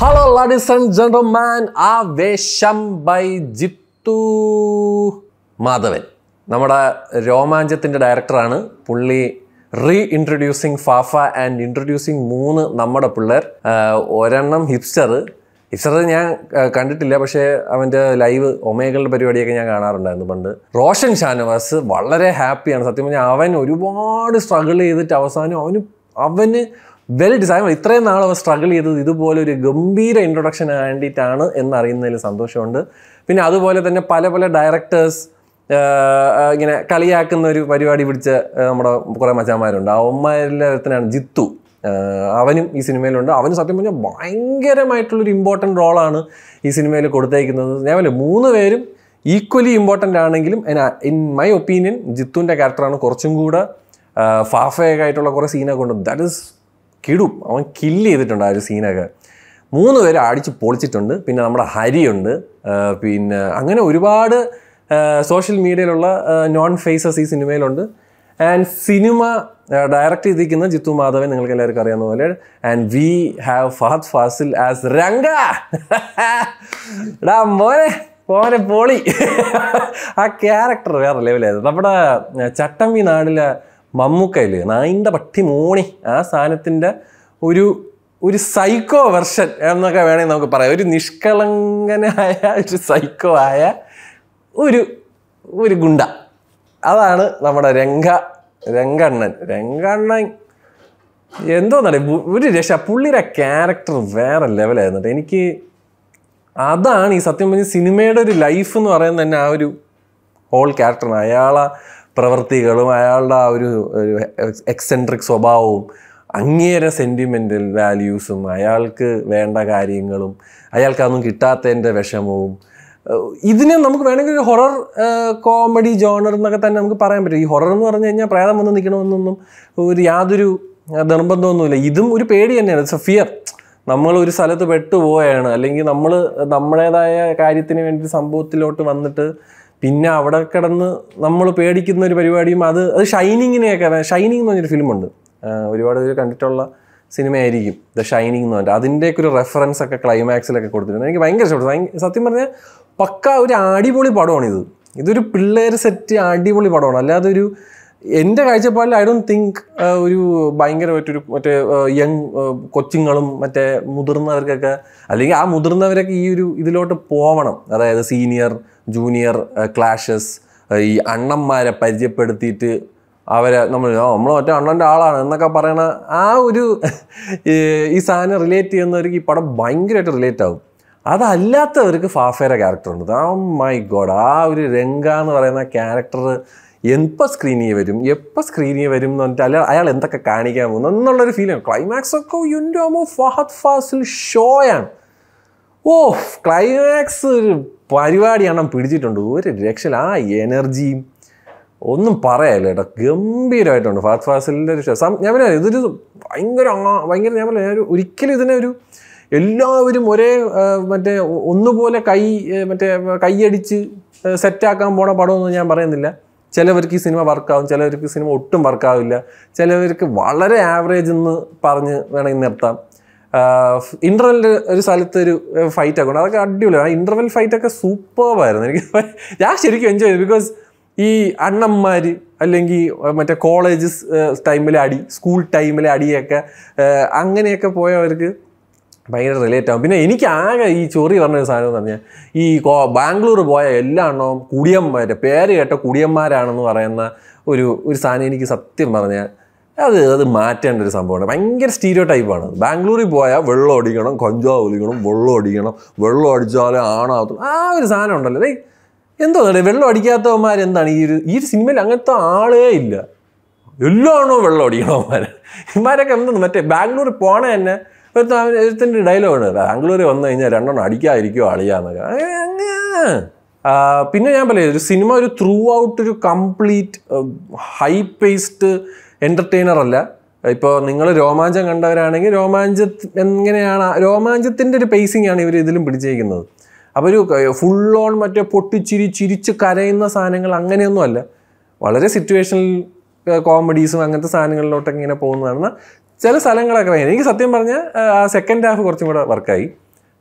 Hello ladies and gentleman Aavesham by Jithu Madhavan നമ്മുടെ രോമാഞ്ചത്തിൻ്റെ ഡയറക്ടറാണ് പുള്ളി re introducing Fafa and introducing മൂന്ന് നമ്മുടെ പിള്ളേർ ആഹ് ഒരെണ്ണം ഹിപ്സ്റ്റർ ഹിപ്സ്റ്റർ ഞാൻ ആഹ് കണ്ടിട്ടില്ല പക്ഷേ അവൻ്റെ ലൈവ് ഒമേകളുടെ പരിപാടിയൊക്കെ ഞാൻ കാണാറുണ്ടായിരുന്നു പണ്ട് റോഷൻ ഷാനവാസ് വളരെ ഹാപ്പിയാണ് സത്യം പറഞ്ഞാൽ അവൻ ഒരുപാട് സ്ട്രഗിൾ ചെയ്തിട്ട് അവസാനം അവന് അവന് വെൽ ഡിസൈൻ ഇത്രയും നാൾ അവൻ സ്ട്രഗിൾ ചെയ്തത് ഇതുപോലെ ഒരു ഗംഭീര ഇൻട്രൊഡക്ഷൻ വേണ്ടിയിട്ടാണ് എന്നറിയുന്നതിൽ സന്തോഷമുണ്ട് പിന്നെ അതുപോലെ തന്നെ പല പല ഡയറക്ടേഴ്സ് ഇങ്ങനെ കളിയാക്കുന്ന ഒരു പരിപാടി പിടിച്ച ആ, നമ്മുടെ കുറേ മച്ചാന്മാരുണ്ട് അവന്മാരിലെ ഒരുത്തനാണ് ജിത്തു ആ, അവനും ഈ സിനിമയിലുണ്ട് അവന് സത്യം പറഞ്ഞാൽ ഭയങ്കരമായിട്ടുള്ളൊരു ഇമ്പോർട്ടൻ്റ് റോളാണ് ഈ സിനിമയിൽ കൊടുത്തേക്കുന്നത് ഞാൻ പറയില്ല മൂന്ന് പേരും ഈക്വലി ഇമ്പോർട്ടൻ്റ് ആണെങ്കിലും ഇൻ മൈ ഒപ്പീനിയൻ ജിത്തുവിൻ്റെ ക്യാരക്ടറാണ് കുറച്ചും കൂടെ ഫാഫയൊക്കെ ആയിട്ടുള്ള കുറേ സീനൊക്കെ ഉണ്ട് ദാറ്റ് ഇസ് കിടും അവൻ കില്ല് ചെയ്തിട്ടുണ്ട് ആ ഒരു സീനൊക്കെ മൂന്ന് പേര് അടിച്ച് പൊളിച്ചിട്ടുണ്ട് പിന്നെ നമ്മുടെ ഹരിയുണ്ട് ആ, പിന്നെ അങ്ങനെ ഒരുപാട് സോഷ്യൽ മീഡിയയിലുള്ള നോൺ ഫേസസ് ഈ സിനിമയിലുണ്ട് ആൻഡ് സിനിമ ഡയറക്റ്റ് ചെയ്തിരിക്കുന്ന ജിത്തു മാധവൻ നിങ്ങൾക്ക് എല്ലാവർക്കും അറിയാവുന്ന പോലെ and we have Fahadh Faasil as Ranga ഡാ മോനെ മോനെ പോളി ആ ക്യാരക്ടർ വേറെ ലെവലായിരുന്നു നമ്മുടെ ആ, ചട്ടമ്പി നാടിലെ മമ്മൂക്കയില് നായിൻ്റെ പട്ടി മോണി ആ സാധനത്തിൻ്റെ ഒരു ഒരു സൈക്കോ വെർഷൻ എന്നൊക്കെ വേണമെങ്കിൽ നമുക്ക് പറയാം ഒരു നിഷ്കളങ്കനായ ഒരു സൈക്കോ ആയ ഒരു ഒരു ഗുണ്ട അതാണ് നമ്മുടെ രംഗ രംഗണ്ണൻ രംഗണ്ണൻ എന്തോന്നറിയ ഒരു രക്ഷ പുള്ളിയുടെ ക്യാരക്ടർ വേറെ ലെവലായിരുന്നു കേട്ടോ. എനിക്ക് അതാണ് ഈ സത്യം പറഞ്ഞ സിനിമയുടെ ഒരു ലൈഫ് എന്ന് പറയുന്നത് തന്നെ ആ ഒരു ഹോൾ ക്യാരക്ടറാണ് അയാളെ പ്രവൃത്തികളും അയാളുടെ ആ ഒരു എക്സെൻട്രിക് സ്വഭാവവും അങ്ങേരെ സെൻറ്റിമെൻ്റൽ വാല്യൂസും അയാൾക്ക് വേണ്ട കാര്യങ്ങളും അയാൾക്ക് അതൊന്നും കിട്ടാത്തതിൻ്റെ വിഷമവും ഏഹ് ഇതിനെ നമുക്ക് വേണമെങ്കിൽ ഒരു ഹൊറർ കോമഡി ജോണർ എന്നൊക്കെ തന്നെ നമുക്ക് പറയാൻ പറ്റും ഈ ഹൊറർ എന്ന് പറഞ്ഞു കഴിഞ്ഞാൽ പ്രേതം വന്ന് നിൽക്കണമെന്നൊന്നും ഒരു യാതൊരു ഏഹ് നിർബന്ധമൊന്നുമില്ല ഇതും ഒരു പേടി തന്നെയാണ് ഇറ്റ്സ് എ ഫിയർ നമ്മൾ ഒരു സ്ഥലത്ത് പെട്ടുപോയാണ് അല്ലെങ്കിൽ നമ്മൾ നമ്മുടേതായ കാര്യത്തിന് വേണ്ടി സംഭവത്തിലോട്ട് വന്നിട്ട് പിന്നെ അവിടെ കിടന്ന് നമ്മൾ പേടിക്കുന്ന ഒരു പരിപാടിയും അത് അത് ഷൈനിങ്ങിനെയൊക്കെ ഷൈനിങ് എന്ന് പറഞ്ഞൊരു ഫിലിമുണ്ട് ഒരുപാട് പേര് കണ്ടിട്ടുള്ള സിനിമയായിരിക്കും ദ ഷൈനിങ് എന്ന് പറഞ്ഞിട്ട് അതിൻ്റെയൊക്കെ ഒരു റെഫറൻസ് ഒക്കെ ക്ലൈമാക്സിലൊക്കെ കൊടുത്തിട്ടുണ്ട് എനിക്ക് ഭയങ്കര ഇഷ്ടപ്പെട്ടു ഭയങ്കര സത്യം പറഞ്ഞാൽ പക്ക ഒരു അടിപൊളി പടമാണ് ഇത് ഇതൊരു പിള്ളേർ സെറ്റ് അടിപൊളി പടമാണ് അല്ലാതെ ഒരു എൻ്റെ കാഴ്ചപ്പാടിൽ ഐ ഡോണ്ട് തിങ്ക് ഒരു ഭയങ്കരമായിട്ടൊരു മറ്റേ യങ് കൊച്ചുങ്ങളും മറ്റേ മുതിർന്നവർക്കൊക്കെ അല്ലെങ്കിൽ ആ മുതിർന്നവരൊക്കെ ഈ ഒരു ഇതിലോട്ട് പോവണം അതായത് സീനിയർ ജൂനിയർ ക്ലാഷസ് ഈ അണ്ണന്മാരെ പരിചയപ്പെടുത്തിയിട്ട് അവരെ നമ്മൾ നമ്മൾ മറ്റേ അണ്ണൻ്റെ ആളാണ് എന്നൊക്കെ പറയണ ആ ഒരു ഈ ഈ സാധനം റിലേറ്റ് ചെയ്യുന്നവർക്ക് ഈ പടം ഭയങ്കരമായിട്ട് റിലേറ്റ് ആവും അതല്ലാത്തവർക്ക് ഫാഫയുടെ ക്യാരക്ടർ ഉണ്ട് ആ മൈ ഗോഡ് ആ ഒരു രംഗ എന്ന് പറയുന്ന ക്യാരക്ടർ എപ്പോൾ സ്ക്രീനിൽ വരും എപ്പോൾ സ്ക്രീനിൽ വരും എന്ന് പറഞ്ഞിട്ട് അല്ല അയാൾ എന്തൊക്കെ കാണിക്കാൻ പോകുന്നു എന്നുള്ളൊരു ഫീലാണ് ക്ലൈമാക്സ് ഒക്കെ എൻ്റെ അമ്മ ഫഹദ് ഫാസിൽ ഷോയാണ് ഓ ക്ലൈമാക്സ് ഒരു പരിപാടിയാണ് പിടിച്ചിട്ടുണ്ട് ഒരു രക്ഷയില്ല ആ എനർജിയും ഒന്നും പറയാല്ല കേട്ടോ ഗംഭീരമായിട്ടുണ്ട് ഫാസ്റ്റ് ഫാസിലിൻ്റെ ഒരു ഷോ സം- ഞാൻ പറയാം ഇതൊരു ഭയങ്കര ആ- ഭയങ്കര ഞാൻ പറയാം ഒരു ഒരിക്കലും ഇതിനെ ഒരു എല്ലാവരും ഒരേ ആ, മറ്റേ ഒ- ഒന്നുപോലെ കൈ ഏ, മറ്റേ കൈയടിച്ച് സെറ്റാക്കാൻ പോണ പടമൊന്നും ഞാൻ പറയുന്നില്ല ചിലവർക്ക് ഈ സിനിമ വർക്കാവും ചിലവർക്ക് സിനിമ ഒട്ടും വർക്കാവില്ല ചിലവർക്ക് വളരെ ആവറേജ് എന്ന് പറഞ്ഞ് വേണമെങ്കിൽ നിർത്താം ഇന്റർവെൽ ഒരു സ്ഥലത്ത് ഒരു ഫൈറ്റ് ഒക്കെ ഉണ്ട് അതൊക്കെ അടിപൊളിയാണ് ആ ഇന്റർവെൽ ഫൈറ്റ് ഒക്കെ സൂപ്പർവായിരുന്നു എനിക്ക് ഞാൻ ശരിക്കും എൻജോയ് ചെയ്തു ബിക്കോസ് ഈ അണ്ണന്മാർ അല്ലെങ്കിൽ മറ്റേ കോളേജ് ടൈമിലെ അടി സ്കൂൾ ടൈമിലെ അടിയൊക്കെ ഏഹ് അങ്ങനെയൊക്കെ പോയവർക്ക് ഭയങ്കര റിലേറ്റ് ആവും പിന്നെ എനിക്ക് ആകെ ഈ ചൊറി പറഞ്ഞൊരു സാധനം എന്ന് പറഞ്ഞാൽ ഈ കോ- ബാംഗ്ലൂർ പോയ എല്ലാ എണ്ണവും കുടിയന്മാർ പേര് കേട്ട കുടിയന്മാരാണെന്ന് പറയുന്ന ഒരു ഒരു സാധനം എനിക്ക് സത്യം പറഞ്ഞാൽ അത് അത് മാറ്റേണ്ട ഒരു സംഭവമാണ് ഭയങ്കര സ്റ്റീരിയോ ടൈപ്പാണ് ബാംഗ്ലൂരിൽ പോയാൽ വെള്ളം അടിക്കണം കഞ്ചാവ് ഒലിക്കണം വെള്ളം അടിക്കണം വെള്ളം അടിച്ചാലേ ആണാകത്തും ആ ഒരു സാധനം ഉണ്ടല്ലോ ഡേയ് എന്തോ വെള്ളം അടിക്കാത്തവന്മാർ എന്താണ് ഈ ഒരു ഈ ഒരു സിനിമയിൽ അങ്ങനത്തെ ആളേ ഇല്ല എല്ലാണോ വെള്ളം അടിക്കണവന്മാർ ഇമാരൊക്കെ എന്തെന്ന് മറ്റേ ബാംഗ്ലൂരിൽ പോണ തന്നെ ഒരുത്ത ഒരുത്തിൻ്റെ ഡയലോഗാണ് ബാംഗ്ലൂരിൽ വന്നു കഴിഞ്ഞാൽ രണ്ടെണ്ണം അടിക്കാതിരിക്കുമോ അളിയാന്നൊക്കെ അങ്ങനെ അങ്ങനെ ആ, പിന്നെ ഞാൻ പറയാം ഒരു സിനിമ ഒരു ത്രൂ ഔട്ട് ഒരു കംപ്ലീറ്റ് ഹൈ പേസ്ഡ് എൻ്റർടൈനർ അല്ല ഇപ്പോൾ നിങ്ങൾ രോമാഞ്ചം കണ്ടവരാണെങ്കിൽ രോമാഞ്ച എങ്ങനെയാണ് ആ- രോമാഞ്ചത്തിൻ്റെ ഒരു പേസിംഗ് ആണ് ഇവർ ഇതിലും പിടിച്ചേക്കുന്നത് അപ്പോൾ ഒരു ഫുൾ ഓൺ മറ്റേ പൊട്ടിച്ചിരി ചിരിച്ച് കരയുന്ന സാധനങ്ങൾ അങ്ങനെയൊന്നും അല്ല വളരെ സിറ്റുവേഷണൽ കോമഡീസും അങ്ങനത്തെ സാധനങ്ങളിലോട്ടൊക്കെ ഇങ്ങനെ പോകുന്നതാണ് ചില സ്ഥലങ്ങളൊക്കെ ഭയങ്കര- എനിക്ക് സത്യം പറഞ്ഞാൽ ആ സെക്കൻഡ് ഹാഫ് കുറച്ചും കൂടെ വർക്കായി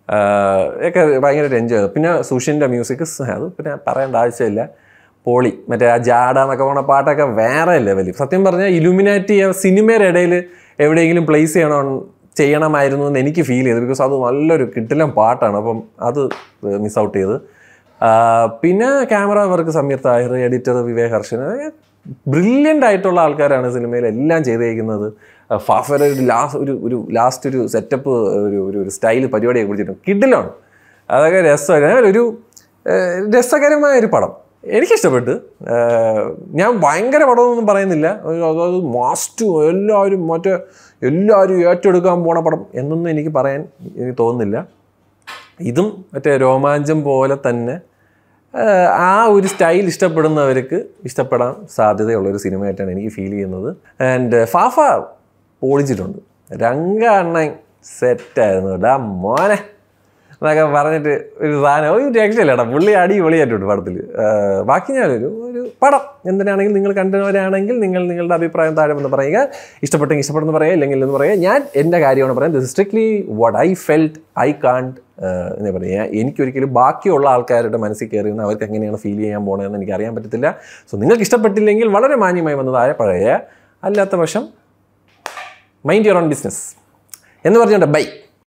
ആഹ് ഒക്കെ ഭയങ്കരമായിട്ട് എൻജോയ് ചെയ്തു പിന്നെ സുഷിൻ്റെ മ്യൂസിക് അത് പിന്നെ പറയേണ്ട ആവശ്യമില്ല പോളി മറ്റേ ആ ജാഡ എന്നൊക്കെ പോണ പാട്ടൊക്കെ വേറെ ലെവലിൽ സത്യം പറഞ്ഞാൽ ഇലുമിനാറ്റി സിനിമയുടെ ഇടയിൽ എവിടെയെങ്കിലും പ്ലേസ് ചെയ്യണം ചെയ്യണമായിരുന്നു എന്ന് എനിക്ക് ഫീൽ ചെയ്തു ബിക്കോസ് അത് നല്ലൊരു കിട്ടിലം പാട്ടാണ് അപ്പം അത് മിസ് ഔട്ട് ചെയ്ത് ആഹ് പിന്നെ camera work Sameer Thahir editor Vivek Harshan brilliant ആയിട്ടുള്ള ആൾക്കാരാണ് സിനിമയിൽ എല്ലാം ചെയ്തേക്കുന്നത് ഫാഫർ ഒരു ലാസ്റ്റ് ഒരു ഒരു ലാസ്റ്റ് ഒരു സെറ്റപ്പ് ഒരു ഒരു ഒരു സ്റ്റൈൽ പരിപാടിയൊക്കെ പിടിച്ചിട്ടുണ്ട് കിഡിലാണ് അതൊക്കെ രസമാണ് ഒരു ഏഹ്, രസകരമായ ഒരു പടം എനിക്കിഷ്ടപ്പെട്ടു ഏഹ്, ഞാൻ ഭയങ്കര പടമൊന്നും പറയുന്നില്ല ഒരു- അതായത് മാസ്റ്റ് എല്ലാവരും മറ്റേ എല്ലാവരും ഏറ്റെടുക്കാൻ പോണ പടം എന്നൊന്നും എനിക്ക് പറയാൻ എനിക്ക് തോന്നുന്നില്ല ഇതും മറ്റേ രോമാഞ്ചം പോലെ തന്നെ ആഹ്, ആ ഒരു സ്റ്റൈൽ ഇഷ്ടപ്പെടുന്നവർക്ക് ഇഷ്ടപ്പെടാൻ സാധ്യതയുള്ള ഒരു സിനിമയായിട്ടാണ് എനിക്ക് ഫീൽ ചെയ്യുന്നത് ആൻഡ് ഫാഫ പൊളിച്ചിട്ടുണ്ട് രംഗ അണ്ണൻ സെറ്റായിരുന്നു കേട്ടോ മോനെ എന്നൊക്കെ പറഞ്ഞിട്ട് ഒരു സാധനം ഒരു രക്ഷയില്ലടാ പുള്ളി അടിപൊളിയായിട്ടുണ്ട് പടത്തിൽ ബാക്കി ഞാനൊരു ഒരു പടം എന്തിനാണെങ്കിലും നിങ്ങൾ കണ്ടവരാണെങ്കിൽ നിങ്ങൾ നിങ്ങളുടെ അഭിപ്രായം താഴെ വന്ന് പറയുക ഇഷ്ടപ്പെട്ടെങ്കിൽ ഇഷ്ടപ്പെടുന്ന പറയുക ഇല്ലെങ്കിൽ എന്ന് പറയുക ഞാൻ എൻ്റെ കാര്യമാണ് പറയാം this strictly what I felt I can't എന്താ പറയുക എനിക്കൊരിക്കലും ബാക്കിയുള്ള ആൾക്കാരുടെ മനസ്സിൽ കയറുന്ന അവർക്ക് എങ്ങനെയാണ് ഫീൽ ചെയ്യാൻ പോകണമെന്ന് എനിക്ക് അറിയാൻ പറ്റത്തില്ല സോ നിങ്ങൾക്ക് ഇഷ്ടപ്പെട്ടില്ലെങ്കിൽ വളരെ മാന്യമായി വന്ന് താഴെ പറയുക അല്ലാത്ത പക്ഷം മൈൻഡ് യുവർ ഓൺ ബിസിനസ് എന്ന് പറഞ്ഞുകൊണ്ട് ബൈ